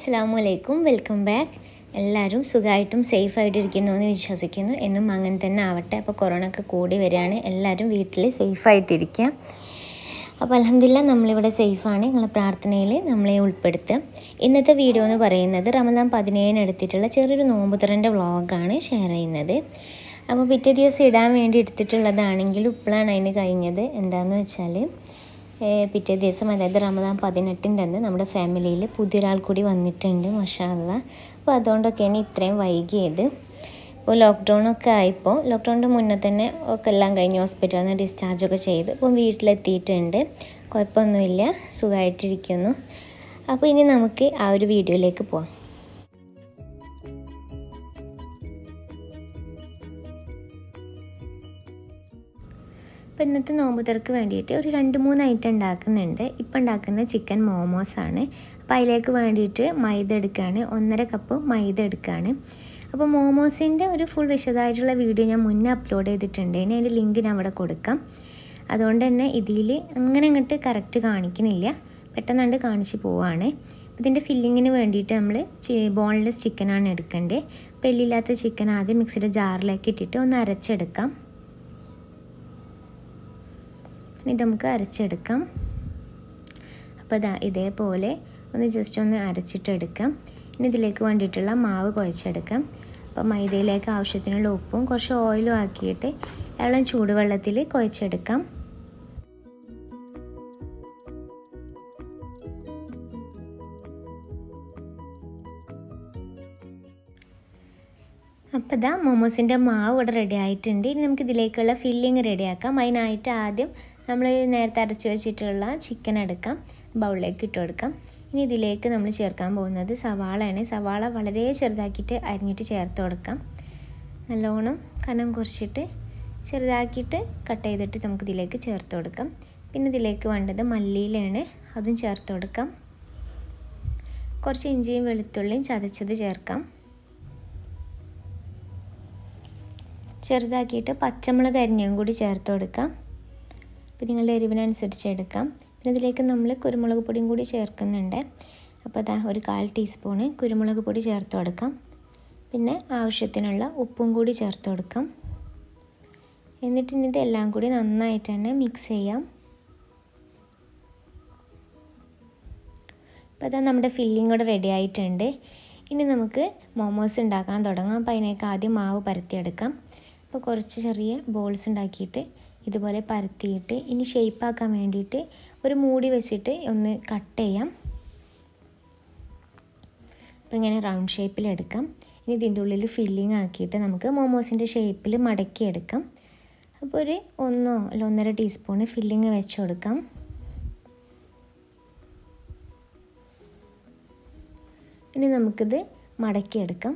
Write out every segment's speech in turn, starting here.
അസ്സാം വലൈക്കും welcome back എല്ലാവരും സുഖമായിട്ടും സേഫായിട്ട് ഇരിക്കുന്നു എന്ന് വിശ്വസിക്കുന്നു എന്നും അങ്ങനെ തന്നെ ആവട്ടെ അപ്പോൾ കൊറോണ ഒക്കെ കൂടി വരികയാണ് എല്ലാവരും വീട്ടിൽ സേഫായിട്ടിരിക്കുക അപ്പോൾ അലഹമില്ല നമ്മളിവിടെ സേഫാണ് നിങ്ങളെ പ്രാർത്ഥനയിൽ നമ്മളെ ഉൾപ്പെടുത്തുക ഇന്നത്തെ വീഡിയോ എന്ന് പറയുന്നത് റമദാൻ പതിനേഴിന് എടുത്തിട്ടുള്ള ചെറിയൊരു നോമ്പുതറൻ്റെ വ്ളോഗാണ് ഷെയർ ചെയ്യുന്നത് അപ്പോൾ പിറ്റേ ദിവസം ഇടാൻ വേണ്ടി എടുത്തിട്ടുള്ളതാണെങ്കിലും ഇപ്പോഴാണ് അതിന് കഴിഞ്ഞത് എന്താണെന്ന് വെച്ചാൽ ഏഹ് പിറ്റേ ദിവസം അതായത് റമദാൻ പതിനെട്ടിൻ്റെ അന്ന് നമ്മുടെ ഫാമിലിയിൽ പുതിയൊരാൾ കൂടി വന്നിട്ടുണ്ട് മഷാല്ല അപ്പോൾ അതുകൊണ്ടൊക്കെയാണ് ഇത്രയും വൈകിയത് ഇപ്പോൾ ലോക്ക്ഡൗണൊക്കെ ആയപ്പോൾ ലോക്ക്ഡൗണിൻ്റെ മുന്നേ തന്നെ ഒക്കെ എല്ലാം കഴിഞ്ഞ് ഹോസ്പിറ്റലിൽ നിന്ന് ഡിസ്ചാർജൊക്കെ ചെയ്ത് ഇപ്പം വീട്ടിലെത്തിയിട്ടുണ്ട് കുഴപ്പമൊന്നുമില്ല സുഖമായിട്ടിരിക്കുന്നു അപ്പോൾ ഇനി നമുക്ക് ആ ഒരു വീഡിയോയിലേക്ക് പോവാം അപ്പോൾ ഇന്നത്തെ നോമ്പ് തുറക്ക് വേണ്ടിയിട്ട് ഒരു രണ്ട് മൂന്ന് ഐറ്റം ഉണ്ടാക്കുന്നുണ്ട് ഇപ്പം ഉണ്ടാക്കുന്ന ചിക്കൻ മോമോസ് ആണ് അപ്പോൾ അതിലേക്ക് വേണ്ടിയിട്ട് മൈദ എടുക്കുകയാണ് ഒന്നര കപ്പ് മൈദ എടുക്കുകയാണ് അപ്പോൾ മോമോസിൻ്റെ ഒരു ഫുൾ വിശദമായിട്ടുള്ള വീഡിയോ ഞാൻ മുന്നേ അപ്ലോഡ് ചെയ്തിട്ടുണ്ട് ഇനി അതിൻ്റെ ലിങ്ക് ഞാൻ അവിടെ കൊടുക്കാം അതുകൊണ്ട് തന്നെ ഇതിൽ അങ്ങനെ അങ്ങോട്ട് കറക്റ്റ് കാണിക്കണില്ല പെട്ടെന്ന് കാണിച്ച് പോവാണ് ഇതിൻ്റെ ഫില്ലിങ്ങിന് വേണ്ടിയിട്ട് നമ്മൾ ബോൺലെസ് ചിക്കനാണ് എടുക്കേണ്ടത് അപ്പോൾ എല്ലില്ലാത്ത ചിക്കൻ ആദ്യം മിക്സിയുടെ ജാറിലേക്ക് ഇട്ടിട്ട് ഒന്ന് അരച്ചെടുക്കാം ഇനി നമുക്ക് അരച്ചെടുക്കാം അപ്പോൾ ഇതാ ഇതേപോലെ ഒന്ന് ജസ്റ്റ് ഒന്ന് അരച്ചിട്ടെടുക്കാം ഇനി ഇതിലേക്ക് വേണ്ടിയിട്ടുള്ള മാവ് കുഴച്ചെടുക്കാം അപ്പോൾ മൈദയിലേക്ക് ആവശ്യത്തിനുള്ള ഉപ്പും കുറച്ച് ഓയിലും ആക്കിയിട്ട് ഇളം ചൂടുവെള്ളത്തിൽ കുഴച്ചെടുക്കാം അപ്പോൾ ഇതാ മോമോസിൻ്റെ മാവ് ഇവിടെ റെഡി ആയിട്ടുണ്ട് ഇനി നമുക്ക് ഇതിലേക്കുള്ള ഫില്ലിങ് റെഡിയാക്കാം അതിനായിട്ട് ആദ്യം നമ്മൾ നേരത്തെ അരച്ച് വെച്ചിട്ടുള്ള ചിക്കൻ എടുക്കാം ബൗളിലേക്ക് ഇട്ട് കൊടുക്കാം ഇനി ഇതിലേക്ക് നമ്മൾ ചേർക്കാൻ പോകുന്നത് സവാളയാണ് സവാള വളരെ ചെറുതാക്കിയിട്ട് അരിഞ്ഞിട്ട് ചേർത്ത് കൊടുക്കാം നല്ലോണം കനം കുറച്ചിട്ട് ചെറുതാക്കിയിട്ട് കട്ട് ചെയ്തിട്ട് നമുക്ക് ഇതിലേക്ക് ചേർത്ത് കൊടുക്കാം പിന്നെ ഇതിലേക്ക് വേണ്ടത് മല്ലിയിലാണ് അതും ചേർത്ത് കൊടുക്കാം കുറച്ച് ഇഞ്ചിയും വെളുത്തുള്ളിയും ചതച്ചത് ചേർക്കാം ചെറുതാക്കിയിട്ട് പച്ചമുളക് അരിഞ്ഞതും കൂടി ചേർത്ത് കൊടുക്കാം അപ്പോൾ നിങ്ങളുടെ എരിവിനനുസരിച്ച് എടുക്കാം പിന്നെ ഇതിലേക്ക് നമ്മൾ കുരുമുളക് പൊടിയും കൂടി ചേർക്കുന്നുണ്ട് അപ്പോൾ അതാ ഒരു കാൽ ടീസ്പൂണ് കുരുമുളക് പൊടി ചേർത്ത് കൊടുക്കാം പിന്നെ ആവശ്യത്തിനുള്ള ഉപ്പും കൂടി ചേർത്ത് കൊടുക്കാം എന്നിട്ട് ഇനി ഇതെല്ലാം കൂടി നന്നായിട്ട് തന്നെ മിക്സ് ചെയ്യാം അപ്പോൾ അതാ നമ്മുടെ ഫില്ലിംഗ് കൂടെ റെഡി ആയിട്ടുണ്ട് ഇനി നമുക്ക് മോമോസ് ഉണ്ടാക്കാൻ തുടങ്ങാം അപ്പോൾ അതിനേക്ക് ആദ്യം മാവ് പരത്തിയെടുക്കാം അപ്പോൾ കുറച്ച് ചെറിയ ബോൾസ് ഉണ്ടാക്കിയിട്ട് ഇതുപോലെ പരത്തിയിട്ട് ഇനി ഷേപ്പാക്കാൻ വേണ്ടിയിട്ട് ഒരു മൂടി വെച്ചിട്ട് ഒന്ന് കട്ട് ചെയ്യാം അപ്പോൾ ഇങ്ങനെ റൗണ്ട് ഷേപ്പിൽ എടുക്കാം ഇനി ഇതിൻ്റെ ഉള്ളിൽ ഫില്ലിങ് ആക്കിയിട്ട് നമുക്ക് മോമോസിൻ്റെ ഷേപ്പിൽ മടക്കിയെടുക്കാം അപ്പോൾ ഒരു ഒന്നോ അല്ല ഒന്നര ടീസ്പൂണ് ഫില്ലിങ് വെച്ച് കൊടുക്കാം ഇനി നമുക്കിത് മടക്കിയെടുക്കാം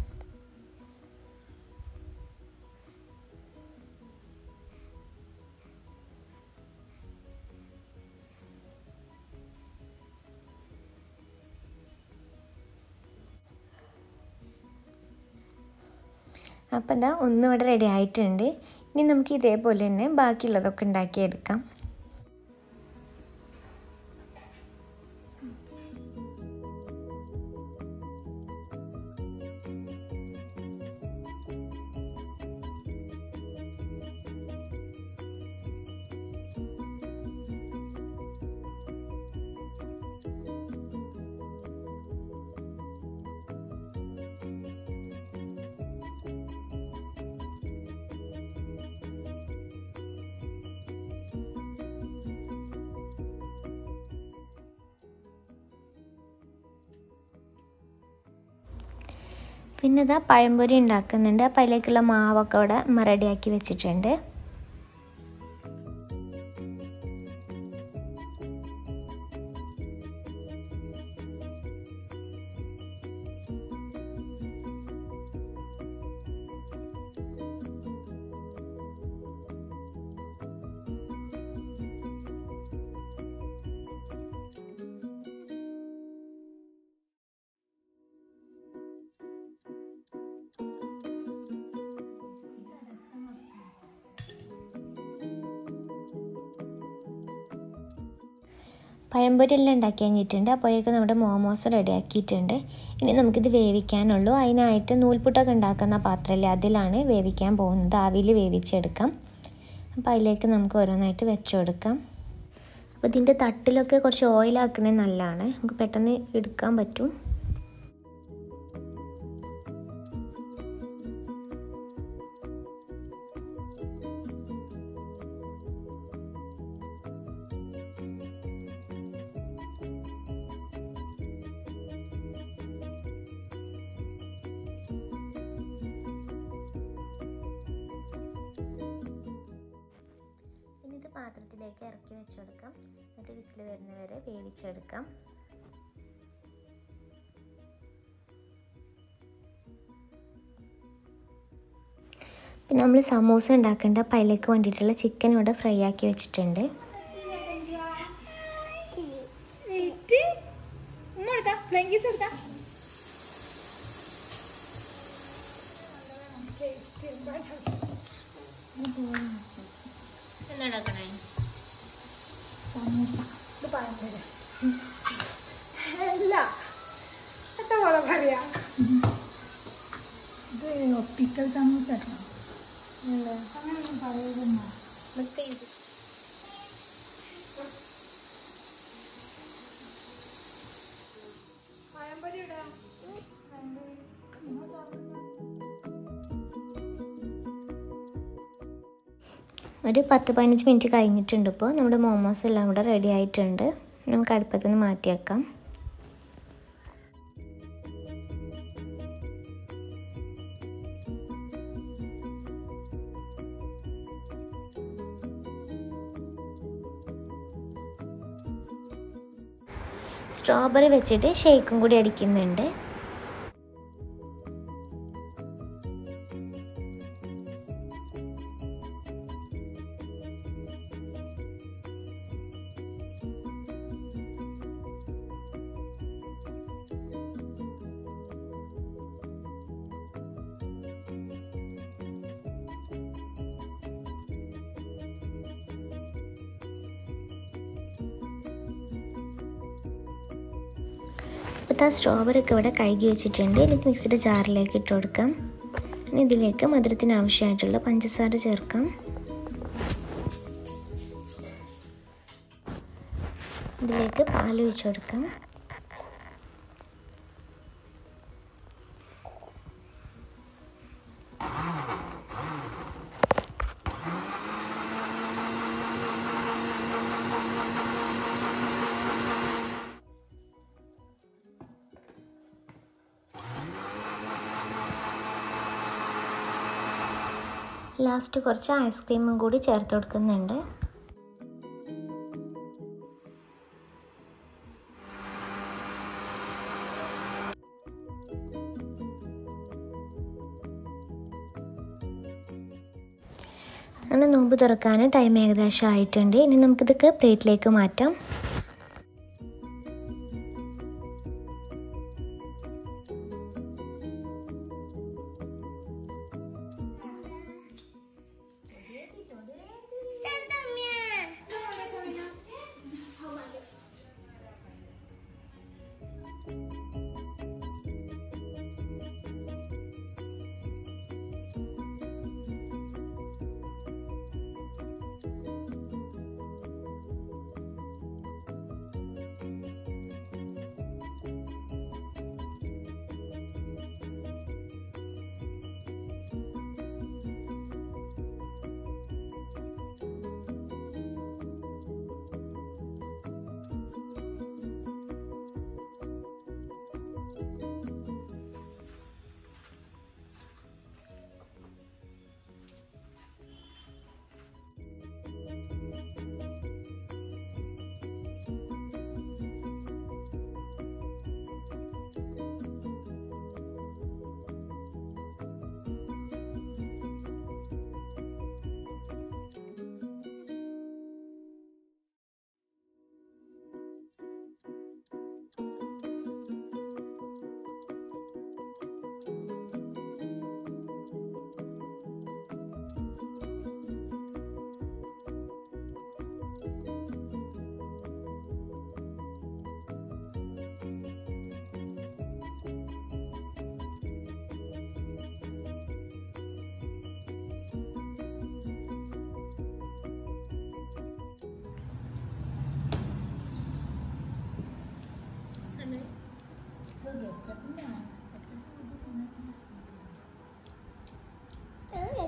അപ്പോൾ ഇതാ ഒന്നും ഇവിടെ റെഡി ആയിട്ടുണ്ട് ഇനി നമുക്ക് ഇതേപോലെ തന്നെ ബാക്കിയുള്ളതൊക്കെ ഉണ്ടാക്കിയെടുക്കാം പിന്നെ ഇതാ പഴംപൊരി ഉണ്ടാക്കുന്നുണ്ട് അപ്പോൾ അതിലേക്കുള്ള മാവൊക്കെ ഇവിടെ റെഡിയാക്കി വെച്ചിട്ടുണ്ട് പഴംപൊരി എല്ലാം ഉണ്ടാക്കി കഴിഞ്ഞിട്ടുണ്ട് അപ്പോഴേക്കും നമ്മുടെ മോമോസ് റെഡി ആക്കിയിട്ടുണ്ട് ഇനി നമുക്കിത് വേവിക്കാനുള്ളൂ അതിനായിട്ട് നൂൽപുട്ടൊക്കെ ഉണ്ടാക്കുന്ന പാത്രമല്ലേ അതിലാണ് വേവിക്കാൻ പോകുന്നത് ആവിയിൽ വേവിച്ചെടുക്കാം അപ്പോൾ അതിലേക്ക് നമുക്ക് ഓരോന്നായിട്ട് വെച്ച് കൊടുക്കാം അപ്പോൾ ഇതിൻ്റെ തട്ടിലൊക്കെ കുറച്ച് ഓയിലാക്കണേ നല്ലതാണ് നമുക്ക് പെട്ടെന്ന് എടുക്കാൻ പറ്റും ഇനി ഇത് പാത്രത്തിലേക്ക് ഇറക്കി വെച്ച് കൊടുക്കാം എന്നിട്ട് വിസിൽ വരുന്നവരെ വേവിച്ചെടുക്കാം പിന്നെ നമ്മൾ സമൂസ ഉണ്ടാക്കേണ്ട അപ്പം അതിലേക്ക് വേണ്ടിയിട്ടുള്ള ചിക്കൻ ഇവിടെ ഫ്രൈ ആക്കി വെച്ചിട്ടുണ്ട് അല്ല എത്ര പോലെ പറയാ ഇത് ഒപ്പിക്കൽ സമൂസ അങ്ങനെയൊന്നും പറയുന്നു പഴംപൊരി ഇടാ ഒരു പത്ത് പതിനഞ്ച് മിനിറ്റ് കഴിഞ്ഞിട്ടുണ്ട് ഇപ്പോൾ നമ്മുടെ മോമോസ് എല്ലാം ഇവിടെ റെഡി ആയിട്ടുണ്ട് നമുക്ക് അടുപ്പത്ത് നിന്ന് മാറ്റി വെക്കാം സ്ട്രോബെറി വെച്ചിട്ട് ഷേക്കും കൂടി അടിക്കുന്നുണ്ട് ഇപ്പോഴത്തെ ആ സ്ട്രോബെറി ഒക്കെ ഇവിടെ കഴുകി വെച്ചിട്ടുണ്ട് എനിക്ക് മിക്സിയുടെ ജാറിലേക്ക് ഇട്ട് കൊടുക്കാം ഇനി ഇതിലേക്ക് മധുരത്തിന് ആവശ്യമായിട്ടുള്ള പഞ്ചസാര ചേർക്കാം ഇതിലേക്ക് പാൽ ഒഴിച്ചു കൊടുക്കാം ലാസ്റ്റ് കുറച്ച് ഐസ്ക്രീമും കൂടി ചേർത്ത് കൊടുക്കുന്നുണ്ട് അങ്ങനെ നോമ്പ് തുറക്കാൻ ടൈം ഏകദേശം ആയിട്ടുണ്ട് ഇനി നമുക്കിതൊക്കെ പ്ലേറ്റിലേക്ക് മാറ്റാം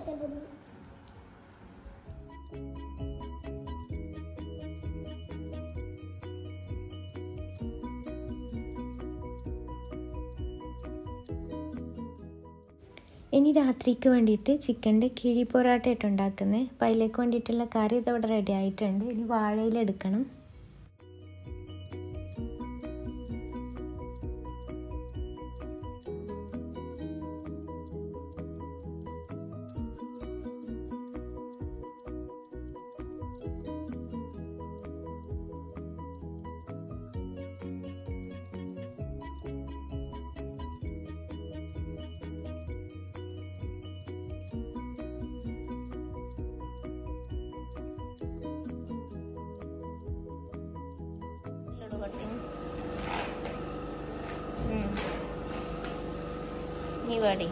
ഇനി രാത്രിക്ക് വേണ്ടിയിട്ട് ചിക്കൻ്റെ കിഴി പൊറാട്ടയായിട്ട് ഉണ്ടാക്കുന്നത് അപ്പം അതിലേക്ക് വേണ്ടിയിട്ടുള്ള കറി ഇതവിടെ റെഡി ആയിട്ടുണ്ട് ഇനി വാഴയിലെടുക്കണം നീ വേടി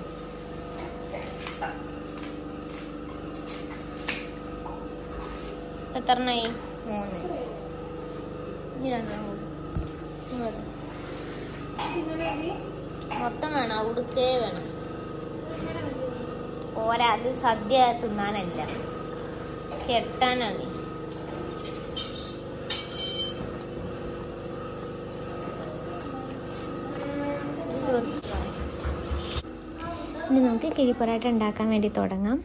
എത്രണ്ണായി മൂന്ന് ഇനി രണ്ടെണ്ണം കൂടി നീ വേടി മൊത്തം വേണം അവിടുക്കേ വേണം പോരാ അത് സദ്യ തിന്നാനല്ല കെട്ടാനാണ് ഇനി നമുക്ക് കിഴി പൊറാട്ട ഉണ്ടാക്കാൻ വേണ്ടി തുടങ്ങാം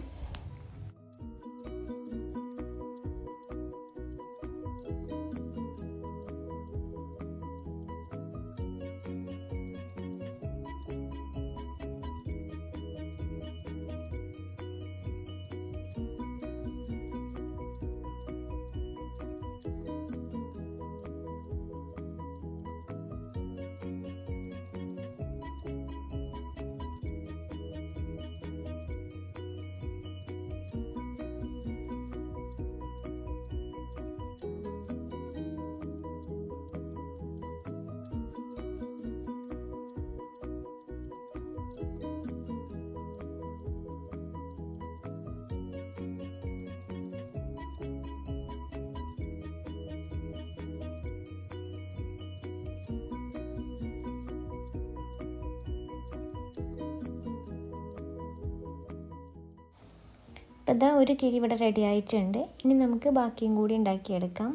അപ്പോൾ ഇതാ ഒരു കിഴി ഇവിടെ റെഡി ആയിട്ടുണ്ട് ഇനി നമുക്ക് ബാക്കിയും കൂടി ഉണ്ടാക്കിയെടുക്കാം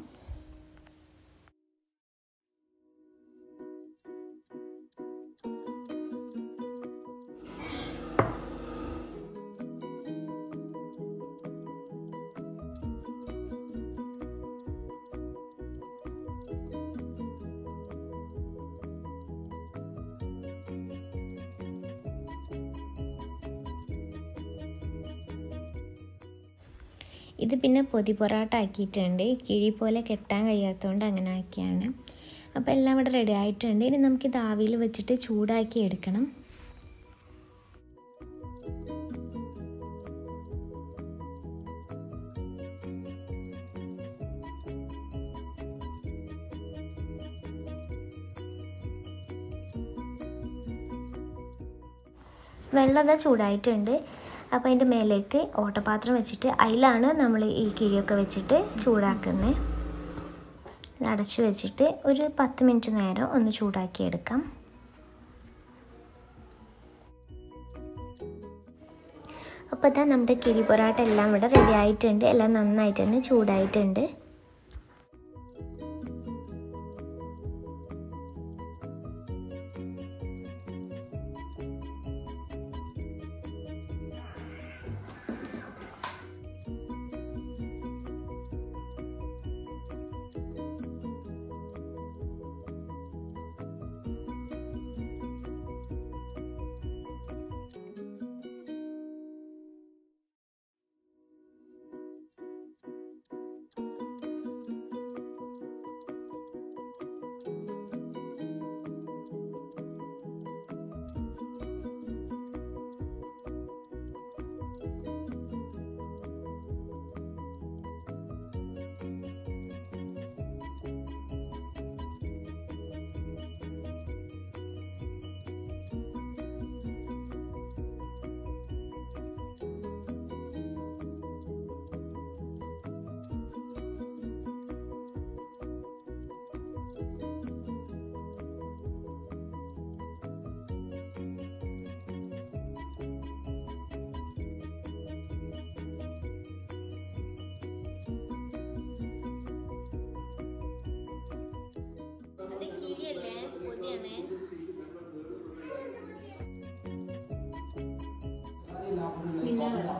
ഇത് പിന്നെ പൊതി പൊറാട്ട ആക്കിയിട്ടുണ്ട് കിഴി പോലെ കെട്ടാൻ കഴിയാത്തതുകൊണ്ട് അങ്ങനെ ആക്കിയാണ് അപ്പോൾ എല്ലാം ഇവിടെ റെഡി ആയിട്ടുണ്ട് ഇനി നമുക്കിത് ആവിയിൽ വെച്ചിട്ട് ചൂടാക്കി എടുക്കണം വെള്ളം ഇതാ ചൂടായിട്ടുണ്ട് അപ്പോൾ അതിൻ്റെ മേലേക്ക് ഓട്ടപാത്രം വെച്ചിട്ട് അതിലാണ് നമ്മൾ ഈ കിഴിയൊക്കെ വെച്ചിട്ട് ചൂടാക്കുന്നത് ഇത് അടച്ചു വെച്ചിട്ട് ഒരു പത്ത് മിനിറ്റ് നേരം ഒന്ന് ചൂടാക്കി എടുക്കാം അപ്പോൾ ഇതാ നമ്മുടെ കിഴി പൊറാട്ട എല്ലാം ഇവിടെ റെഡി ആയിട്ടുണ്ട് എല്ലാം നന്നായിട്ട് തന്നെ ചൂടായിട്ടുണ്ട്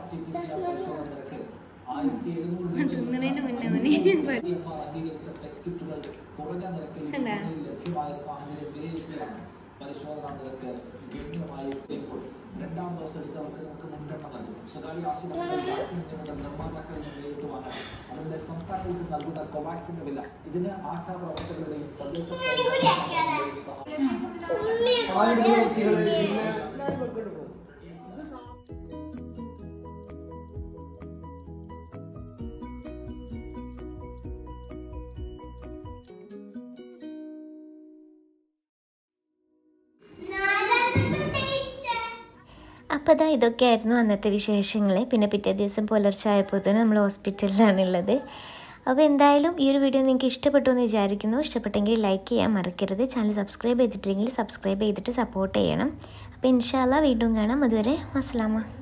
തിന്നണേന് മുന്നേ മതി ചെണ്ടാ? പരിശോധനാ നിരക്ക് ഗണ്യമായി ഇപ്പോൾ രണ്ടാം ഡോസ് എടുത്തവർക്ക് നമുക്ക് മുൻഗണന നൽകും സ്വകാര്യ ആശുപത്രികൾ വാക്സിൻ നിങ്ങളുടെ നിർമ്മാതാക്കളിൽ നിന്ന് നേരിട്ട് വാങ്ങാം അതിന്റെ സംസ്ഥാനങ്ങൾക്ക് നൽകുന്ന കോവാക്സിന്റെ വില ഇതിന് ആശാ പ്രവർത്തകരുടെയും തദ്ദേശ സ്വയംഭരണ സഹായം അപ്പോൾ അതാ ഇതൊക്കെയായിരുന്നു അന്നത്തെ വിശേഷങ്ങൾ പിന്നെ പിറ്റേ ദിവസം പുലർച്ചെ ആയപ്പോൾ തന്നെ നമ്മൾ ഹോസ്പിറ്റലിലാണുള്ളത് അപ്പോൾ എന്തായാലും ഈ ഒരു വീഡിയോ നിങ്ങൾക്ക് ഇഷ്ടപ്പെട്ടു എന്ന് വിചാരിക്കുന്നു ഇഷ്ടപ്പെട്ടെങ്കിൽ ലൈക്ക് ചെയ്യാൻ മറക്കരുത് ചാനൽ സബ്സ്ക്രൈബ് ചെയ്തിട്ടില്ലെങ്കിൽ സബ്സ്ക്രൈബ് ചെയ്തിട്ട് സപ്പോർട്ട് ചെയ്യണം അപ്പോൾ ഇൻഷാല്ല വീണ്ടും കാണാം അതുവരെ അസ്സലാമ